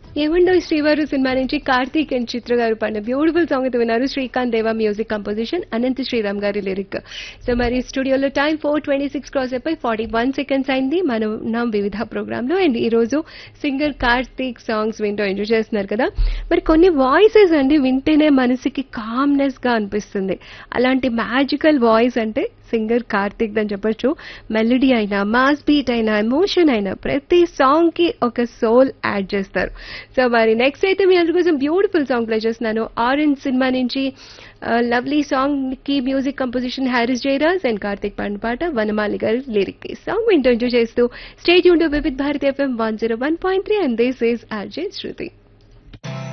ఏమండో శ్రీవారు సినిమా నుంచి కార్తీక్ అండ్ చిత్ర గారు పాడిన బ్యూటిఫుల్ సాంగ్ అయితే విన్నారు శ్రీకాంత్ దేవా మ్యూజిక్ కంపోజిషన్ అనంత శ్రీరామ్ గారి లిరిక్ సో మరి స్టూడియోలో time four twenty six cross అయిపోయి ఫార్టీ వన్ సెకండ్స్ అయింది మనం ఉన్నాం వివిధ ప్రోగ్రామ్ లో అండ్ ఈ రోజు సింగర్ కార్తీక్ సాంగ్స్ వింటూ ఎంజాయ్ చేస్తున్నారు కదా మరి కొన్ని వాయిసెస్ అండి వింటేనే మనసుకి కామ్నెస్ గా అనిపిస్తుంది అలాంటి మ్యాజికల్ వాయిస్ అంటే సింగర్ కార్తిక్ అని చెప్పొచ్చు మెలడీ అయినా మాస్ బీట్ అయినా ఎమోషన్ అయినా ప్రతి సాంగ్ కి ఒక సోల్ యాడ్ చేస్తారు సో మరి నెక్స్ట్ అయితే మీ అందరి కోసం బ్యూటిఫుల్ సాంగ్ ప్లే చేస్తున్నాను ఆరెంజ్ సినిమా నుంచి లవ్లీ సాంగ్ కి music composition Harris Jayaraj and Karthik పాడిన పాట వనమాలి గారి లిరిక్ ఈ సాంగ్ వింటూ ఎంజాయ్ చేస్తూ స్టేజ్ ఉంటూ Vividh Bharati FM one zero one point three and this is RJ Shruti